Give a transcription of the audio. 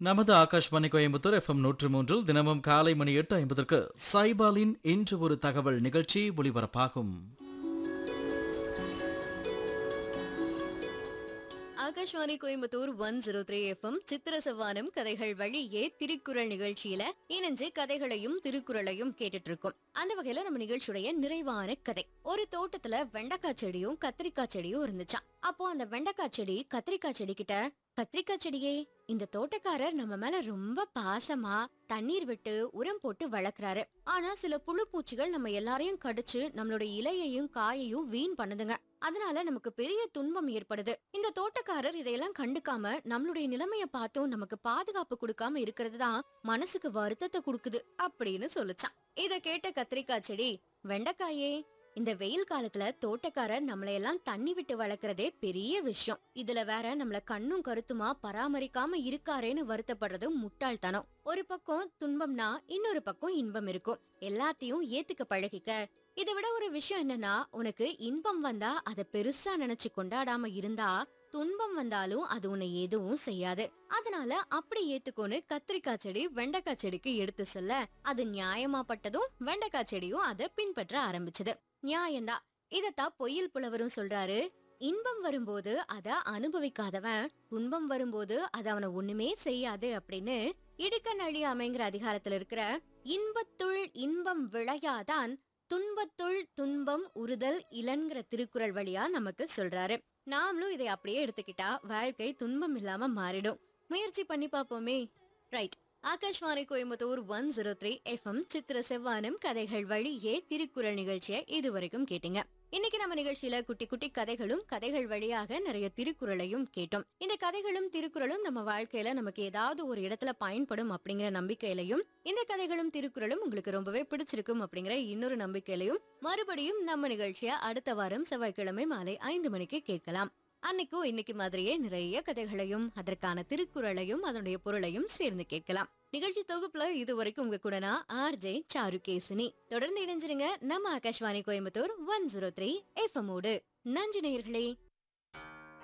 நமது ஆகாஷ்வாணி கோயம்புத்தூர் எஃப்எம் நூற்று மூன்றில் தினமும் காலை மணி எட்டு ஐம்பதற்கு சைபாலின் இன்று ஒரு தகவல் நிகழ்ச்சி ஒளிபரப்பாகும் Akashvani Coimbatore one zero three FM சித்திர செவ்வானம் கதைகள் வழியே திருக்குறள் நிகழ்ச்சியில இணைஞ்சு கதைகளையும் திருக்குறளையும் கேட்டுட்டு இருக்கோம் அந்த வகையில நம்ம நிகழ்ச்சியுடைய நிறைவான கதை ஒரு தோட்டத்துல வெண்டைக்காய் செடியும் கத்திரிக்காய் செடியும் இருந்துச்சாம் அப்போ அந்த வெண்டைக்காய் செடி கத்திரிக்காய் செடி கிட்ட கத்திரிக்காய் செடியே இந்த தோட்டக்காரர் நம்ம மேல ரொம்ப பாசமா தண்ணீர் விட்டு உரம் போட்டு வளர்க்கறாரு ஆனா சில புழு பூச்சிகள் நம்ம எல்லாரையும் கடிச்சு நம்மளோட இலையையும் காயையும் வீண் பண்ணுதுங்க அதனால நமக்கு பெரிய துன்பம் ஏற்படுது இந்த தோட்டக்காரர் இதையெல்லாம் கண்டுக்காம நம்மளுடைய நிலைமைய பார்த்தும் நமக்கு பாதுகாப்பு கொடுக்காம இருக்கிறது தான் மனசுக்கு வருத்தத்தை கொடுக்குது அப்படின்னு சொல்லுச்சான் இத கேட்ட கத்திரிக்காய் செடி வெண்டைக்காயே இந்த வெயில் காலத்துல தோட்டக்காரர் நம்மளை எல்லாம் தண்ணி விட்டு வளர்க்கறதே பெரிய விஷயம் இதுல வேற நம்மள கண்ணும் கருத்துமா பராமரிக்காம இருக்காரேன்னு வருத்தப்படுறது முட்டாள்தனம் ஒரு பக்கம் துன்பம்னா இன்னொரு பக்கம் இன்பம் இருக்கும் எல்லாத்தையும் ஏத்துக்க பழகிக்க இதை விட ஒரு விஷயம் என்னன்னா உனக்கு இன்பம் வந்தா அத பெருசா நினைச்சு கொண்டாடாம இருந்தா துன்பம் வந்தாலும் அது உன்னை எதுவும் செய்யாது அதனால அப்படி ஏத்துக்கோன்னு கத்திரிக்காய் செடி வெண்டைக்காய் செடிக்கு எடுத்து சொல்ல அது நியாயமாப்பட்டதும் வெண்டைக்காய் செடியும் அதை பின்பற்ற ஆரம்பிச்சது நியாயம்தான் இதத்தான் பொய்யில் புலவரும் சொல்றாரு இன்பம் வரும்போது அத அனுபவிக்காதவன் துன்பம் வரும்போது அது அவனை ஒண்ணுமே செய்யாது அப்படின்னு இடுக்கண் அழியாமைங்கிற அதிகாரத்துல இருக்கிற இன்பத்துள் இன்பம் விளையாதான் துன்பத்துள் துன்பம் உறுதல் இளன்கிற திருக்குறள் வழியா நமக்கு சொல்றாரு நாமளும் இதை அப்படியே எடுத்துக்கிட்டா வாழ்க்கை துன்பம் இல்லாம மாறிடும் முயற்சி பண்ணி பாப்போமே right Akashvani Coimbatore one zero three FM சித்திர செவ்வானம் கதைகள் வழியே திருக்குறள் நிகழ்ச்சியை இதுவரைக்கும் கேட்டீங்க இன்னைக்கு நம்ம நிகழ்ச்சியில குட்டி குட்டி கதைகளும் கதைகள் வழியாக நிறைய திருக்குறளையும் கேட்டோம் இந்த கதைகளும் திருக்குறளும் நம்ம வாழ்க்கையில நமக்கு ஏதாவது ஒரு இடத்துல பயன்படும் அப்படிங்கிற நம்பிக்கையிலையும் இந்த கதைகளும் திருக்குறளும் உங்களுக்கு ரொம்பவே பிடிச்சிருக்கும் அப்படிங்கிற இன்னொரு நம்பிக்கையிலையும் மறுபடியும் நம்ம நிகழ்ச்சிய அடுத்த வாரம் செவ்வாய்க்கிழமை மாலை ஐந்து மணிக்கு கேட்கலாம் அன்னைக்கும் இன்னைக்கு மாதிரியே நிறைய கதைகளையும் அதற்கான திருக்குறளையும் அதனுடைய பொருளையும் சேர்ந்து கேட்கலாம் நிகழ்ச்சி தொகுப்புல இது வரைக்கும் உங்க கூட நான் ஆர்ஜே சாருகேசினி தொடர்ந்து இணைஞ்சிருங்க நம்ம Akashvani Coimbatore one zero three FM ஓடு நன்றி நேயர்களே